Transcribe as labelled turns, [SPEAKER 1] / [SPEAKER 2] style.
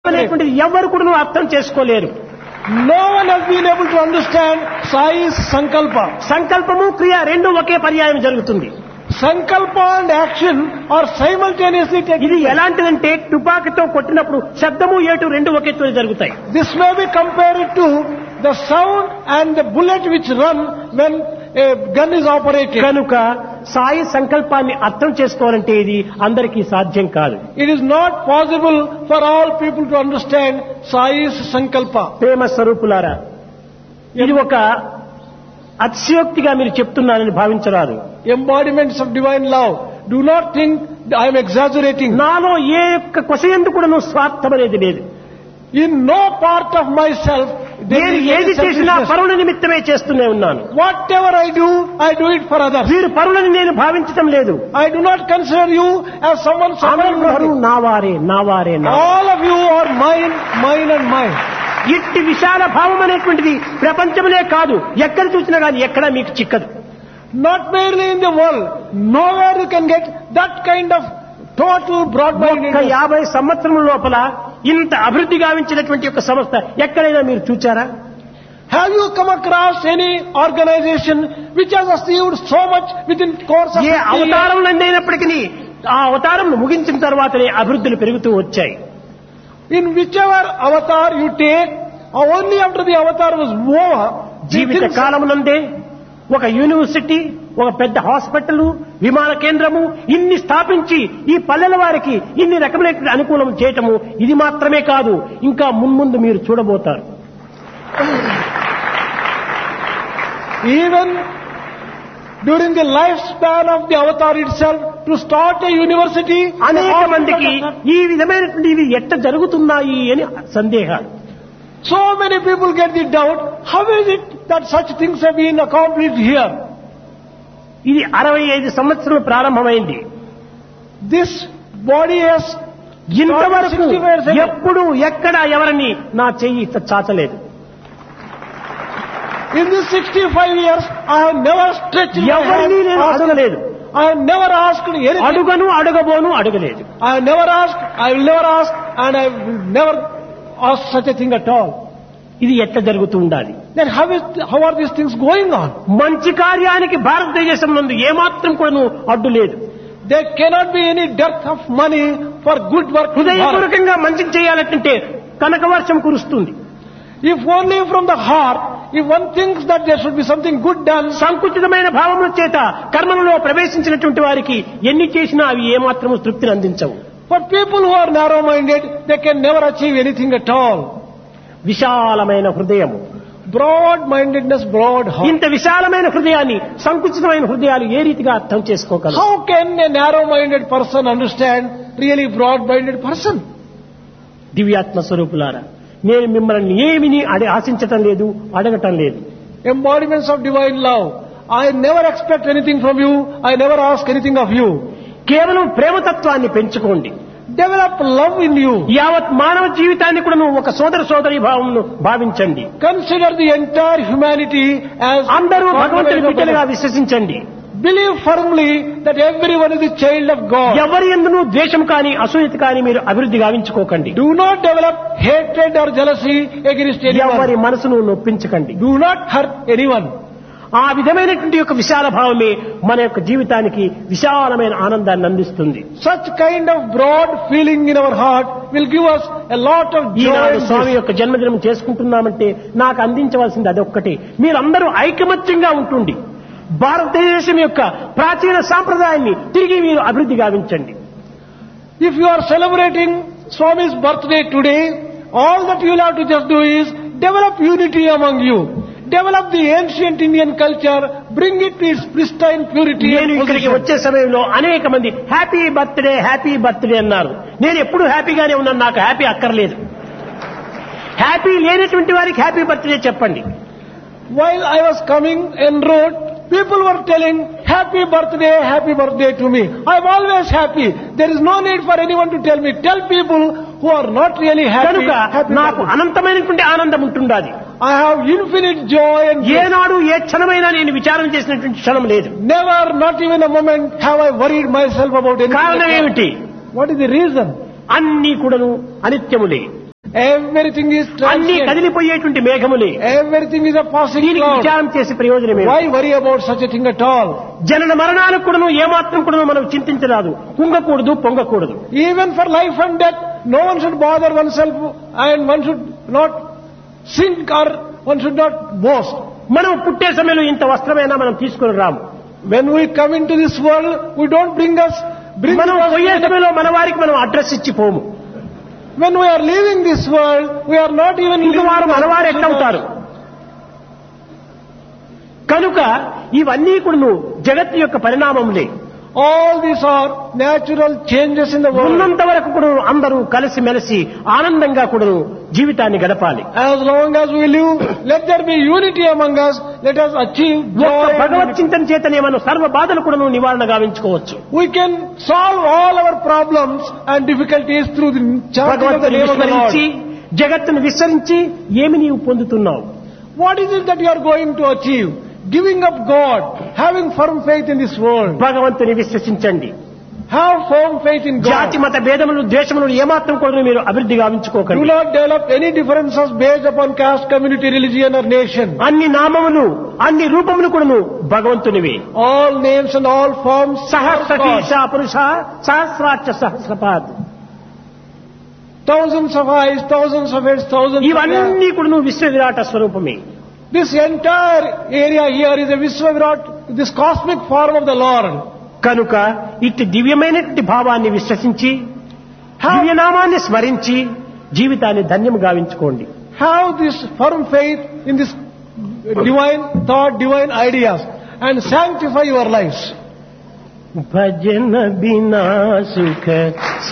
[SPEAKER 1] అనేటువంటిది ఎవరు కూడా అర్థం చేసుకోలేరు
[SPEAKER 2] No one has been able to understand Sai's Sankalpa.
[SPEAKER 1] సంకల్పము క్రియ రెండు ఒకే పర్యాయం జరుగుతుంది
[SPEAKER 2] Sankalpa and action are simultaneously taking
[SPEAKER 1] ఇది ఎలాంటిదంటే తుపాకీతో కొట్టినప్పుడు శబ్దము ఏటు రెండు ఒకే చోట జరుగుతాయి
[SPEAKER 2] This may be compared to the sound and the bullet which run when a gun is operated.
[SPEAKER 1] కనుక సాయి సంకల్పాన్ని అర్థం చేసుకోవాలంటే ఇది అందరికీ సాధ్యం కాదు
[SPEAKER 2] It is not possible for all people to understand Sai's Sankalpa.
[SPEAKER 1] ప్రేమ స్వరూపులారా ఇది ఒక అతిశయోక్తిగా మీరు చెప్తున్నారని భావించరాదు
[SPEAKER 2] Embodiments of divine love. Do not think I am exaggerating.
[SPEAKER 1] నాలో ఏ యొక్క కొసయందు కూడా స్వార్థం అనేది లేదు
[SPEAKER 2] In no part of myself there
[SPEAKER 1] నేను
[SPEAKER 2] is
[SPEAKER 1] ఏది
[SPEAKER 2] any
[SPEAKER 1] చేసినా
[SPEAKER 2] selfishness.
[SPEAKER 1] పరుల నిమిత్తమే చేస్తూనే ఉన్నాను
[SPEAKER 2] Whatever I do, I do it for others.
[SPEAKER 1] వీరు పరులని నేను భావించటం లేదు
[SPEAKER 2] I do not consider you as someone suffering from
[SPEAKER 1] అందరూ
[SPEAKER 2] me.
[SPEAKER 1] నావారే నావారే నా
[SPEAKER 2] All of you are mine, mine and mine.
[SPEAKER 1] ఇట్టి విశాల భావం అనేటువంటిది ప్రపంచములే కాదు ఎక్కడ చూసినా కానీ ఎక్కడా మీకు చిక్కదు
[SPEAKER 2] Not merely in the world. Nowhere you can get that kind of total
[SPEAKER 1] ఒక్క
[SPEAKER 2] broad-mindedness.
[SPEAKER 1] యాభై సంవత్సరముల లోపల ఇంత అభివృద్ధి గావించినటువంటి ఒక సంస్థ ఎక్కడైనా మీరు చూచారా
[SPEAKER 2] Have you come across any organization which has achieved so much within course of
[SPEAKER 1] A
[SPEAKER 2] 50 years?
[SPEAKER 1] అవతారం అయినప్పటికీ ఆ అవతారం ముగించిన తర్వాతనే అభివృద్ధులు పెరుగుతూ వచ్చాయి
[SPEAKER 2] In whichever avatar you take, only after the avatar was over, the
[SPEAKER 1] Jeevitha
[SPEAKER 2] things-
[SPEAKER 1] కాలమునందే ఒక యూనివర్సిటీ ఒక పెద్ద హాస్పిటల్ విమాన కేంద్రము ఇన్ని స్థాపించి ఈ పల్లెల వారికి ఇన్ని రకమైనటువంటి అనుకూలం చేయటము ఇది మాత్రమే కాదు ఇంకా మున్ముందు మీరు చూడబోతారు
[SPEAKER 2] even during the lifespan of the avatar itself, to start a university,
[SPEAKER 1] అనేక
[SPEAKER 2] a
[SPEAKER 1] మందికి
[SPEAKER 2] hospital,
[SPEAKER 1] ఈ విధమైనటువంటి ఇవి ఎట్ట జరుగుతున్నాయి అని సందేహాలు
[SPEAKER 2] so many people get the doubt, how is it that such things have been accomplished here?
[SPEAKER 1] ఇది అరవై ఐదు సంవత్సరం ప్రారంభమైంది
[SPEAKER 2] This body has
[SPEAKER 1] ఇంతవరకు
[SPEAKER 2] 65 years ago.
[SPEAKER 1] ఎప్పుడు ఎక్కడ ఎవరిని నా చెయ్యి ఇట్ట చాచలేదు
[SPEAKER 2] In these 65 years, I have never stretched my
[SPEAKER 1] ఎవరిని
[SPEAKER 2] hand,
[SPEAKER 1] నేను
[SPEAKER 2] asked-
[SPEAKER 1] అడగలేదు
[SPEAKER 2] I have never asked anything.
[SPEAKER 1] అడుగను అడగబోను అడగలేదు
[SPEAKER 2] I have never asked, I will never ask, and I will never ask such a thing at all.
[SPEAKER 1] ఇది ఎట్లా జరుగుతూ ఉండాలి
[SPEAKER 2] Then how is, how are these things going on?
[SPEAKER 1] మంచి కార్యానికి భారతదేశం నందు ఏమాత్రం కూడా అడ్డు లేదు
[SPEAKER 2] There cannot be any dearth of money for good work. in Bharat.
[SPEAKER 1] హృదయపూర్వకంగా మంచి చేయాలంటే కనక వర్షం కురుస్తుంది
[SPEAKER 2] If only from the heart, if one thinks that there should be something good done,
[SPEAKER 1] సంకుచితమైన భావముల చేత కర్మలలో ప్రవేశించినటువంటి వారికి ఎన్ని చేసినా అవి ఏమాత్రము తృప్తిని అందించవు
[SPEAKER 2] for people who are narrow-minded, they can never achieve anything at all.
[SPEAKER 1] విశాలమైన హృదయము
[SPEAKER 2] Broad-mindedness, broad heart.
[SPEAKER 1] ఇంత విశాలమైన హృదయాన్ని సంకుచితమైన హృదయాలు ఏ రీతిగా అర్థం చేసుకోగలరు
[SPEAKER 2] How can a narrow-minded person understand really broad-minded person?
[SPEAKER 1] దివ్యాత్మ స్వరూపులారా నేను మిమ్మల్ని ఏమిని అడి ఆశించటం లేదు అడగటం లేదు
[SPEAKER 2] Embodiments of divine love. I never expect anything from you. I never ask anything of you.
[SPEAKER 1] కేవలం ప్రేమతత్వాన్ని పెంచుకోండి
[SPEAKER 2] Develop love in you.
[SPEAKER 1] యావత్ మానవ జీవితాన్ని కూడా నువ్వు ఒక సోదర సోదరి భావమును భావించండి
[SPEAKER 2] Consider the entire humanity as
[SPEAKER 1] అందరూ భగవంతుని బిడ్డలుగా విశ్వసించండి
[SPEAKER 2] Believe firmly that everyone is a child of God.
[SPEAKER 1] ఎవరి ఎందును ద్వేషం కానీ అసూయత కానీ మీరు అభివృద్ధి గావించుకోకండి
[SPEAKER 2] Do not develop hatred or jealousy against
[SPEAKER 1] ఎవరి
[SPEAKER 2] anyone.
[SPEAKER 1] మనసును నొప్పించకండి
[SPEAKER 2] Do not hurt anyone.
[SPEAKER 1] ఆ విధమైనటువంటి యొక్క విశాల భావమే మన యొక్క జీవితానికి విశాలమైన ఆనందాన్ని అందిస్తుంది
[SPEAKER 2] Such kind of broad feeling in our heart will give us a lot of joy.
[SPEAKER 1] Eenadu
[SPEAKER 2] and
[SPEAKER 1] Swamy
[SPEAKER 2] bliss.
[SPEAKER 1] యొక్క జన్మదినం చేసుకుంటున్నామంటే నాకు అందించవలసింది అదొక్కటే మీరందరూ ఐకమత్యంగా ఉంటుండి భారతదేశం యొక్క ప్రాచీన సాంప్రదాయాన్ని తిరిగి మీరు అభివృద్ధి గావించండి
[SPEAKER 2] If you are celebrating Swami's birthday today, all that you will have to just do is develop unity among you. Develop the ancient Indian culture, bring it to its pristine purity
[SPEAKER 1] నేను
[SPEAKER 2] and
[SPEAKER 1] ఇక్కడికి
[SPEAKER 2] position.
[SPEAKER 1] వచ్చే సమయంలో అనేక మంది happy birthday happy birthday అన్నారు నేను ఎప్పుడు హ్యాపీగానే ఉన్నాను నాకు హ్యాపీ అక్కర్లేదు హ్యాపీ లేనటువంటి వారికి హ్యాపీ బర్త్డే చెప్పండి
[SPEAKER 2] While I was coming en route, people were telling, happy birthday, happy birthday to me. I'm always happy. There is no need for anyone to tell me. Tell people who are not really happy,
[SPEAKER 1] కనుక
[SPEAKER 2] happy
[SPEAKER 1] నాకు
[SPEAKER 2] birthday.
[SPEAKER 1] అనంతమైనటువంటి ఆనందం ఉంటుండాలి
[SPEAKER 2] I have infinite joy and bliss.
[SPEAKER 1] ఏనాడు ఏ క్షణమైనా నేను విచారం చేసినటువంటి క్షణం లేదు
[SPEAKER 2] Never, not even a moment, have I worried myself about anything.
[SPEAKER 1] కారణం
[SPEAKER 2] at all.
[SPEAKER 1] ఏమిటి
[SPEAKER 2] What is the reason?
[SPEAKER 1] అన్ని కూడాను అనిత్యములే
[SPEAKER 2] Everything is
[SPEAKER 1] అన్ని
[SPEAKER 2] transient.
[SPEAKER 1] కదిలిపోయేటువంటి మేఘములే
[SPEAKER 2] Everything is a passing
[SPEAKER 1] దీనికి
[SPEAKER 2] cloud.
[SPEAKER 1] విచారం చేసి ప్రయోజనం
[SPEAKER 2] Why worry about such a thing at all?
[SPEAKER 1] జనన మరణాలకు కూడాను ఏమాత్రం కూడా మనం చింతించరాదు కుంగకూడదు పొంగకూడదు
[SPEAKER 2] Even for life and death, no one should bother oneself and one should not sink or one should not boast.
[SPEAKER 1] మనం పుట్టే సమయంలో ఇంత వస్త్రమైనా మనం తీసుకుని రాము
[SPEAKER 2] When we come into this world, we don't bring us, bring
[SPEAKER 1] మనం
[SPEAKER 2] us
[SPEAKER 1] పోయే సమయంలో మన వారికి మనం అడ్రస్ ఇచ్చి పోము
[SPEAKER 2] When we are leaving this world, we are not even
[SPEAKER 1] ఇంక
[SPEAKER 2] leaving
[SPEAKER 1] వారు
[SPEAKER 2] the
[SPEAKER 1] మనవారు ఎట్లవుతారు కనుక ఇవన్నీ కూడా జగత్తు యొక్క పరిణామములే
[SPEAKER 2] All these are natural changes in the world.
[SPEAKER 1] ఉన్నంత వరకు కూడా అందరూ కలిసి మెలిసి ఆనందంగా కూడా జీవితాన్ని గడపాలి
[SPEAKER 2] As long as we live, let there be unity among us. Let us achieve
[SPEAKER 1] ఒక్క
[SPEAKER 2] joy. and
[SPEAKER 1] Bhagwat
[SPEAKER 2] unity.
[SPEAKER 1] చింతన చేతనే మనం సర్వ బాధలు కూడా నివారణ గావించుకోవచ్చు
[SPEAKER 2] We can solve all our problems and difficulties through the chanting of the
[SPEAKER 1] భగవంతుని
[SPEAKER 2] name of the
[SPEAKER 1] విస్మరించి
[SPEAKER 2] Lord.
[SPEAKER 1] జగత్తును విస్మరించి ఏమి నీవు పొందుతున్నావు
[SPEAKER 2] What is it that you are going to achieve? Giving up God, having firm faith in this world.
[SPEAKER 1] భగవంతుని విశ్వసించండి
[SPEAKER 2] Have firm faith in
[SPEAKER 1] జాతి
[SPEAKER 2] God.
[SPEAKER 1] మత భేదములు ద్వేషములు ఏమాత్రం కూడా మీరు అభివృద్ధి
[SPEAKER 2] Do
[SPEAKER 1] గావించుకోకండి
[SPEAKER 2] not develop any differences based upon caste, community, religion or nation.
[SPEAKER 1] అన్ని నామములు అన్ని రూపములు కూడాను భగవంతునివి
[SPEAKER 2] All names and all forms are
[SPEAKER 1] సహస్రశీర్ష
[SPEAKER 2] God.
[SPEAKER 1] పురుష సహస్రాక్ష సహస్రపాద్
[SPEAKER 2] Thousands of eyes, thousands of heads, thousands of hands.
[SPEAKER 1] ఇవన్నీ కూడా విశ్వ విరాట స్వరూపమే
[SPEAKER 2] This entire area here is a Vishwavirat, this cosmic form of the Lord.
[SPEAKER 1] కనుక ఇట్టి దివ్యమైనటువంటి భావాన్ని విశ్వసించి దివ్యనామాన్ని స్మరించి జీవితాన్ని ధన్యం గావించుకోండి
[SPEAKER 2] Have this firm faith in this divine thought, divine ideas and sanctify your lives.
[SPEAKER 1] భజన బినా సుఖ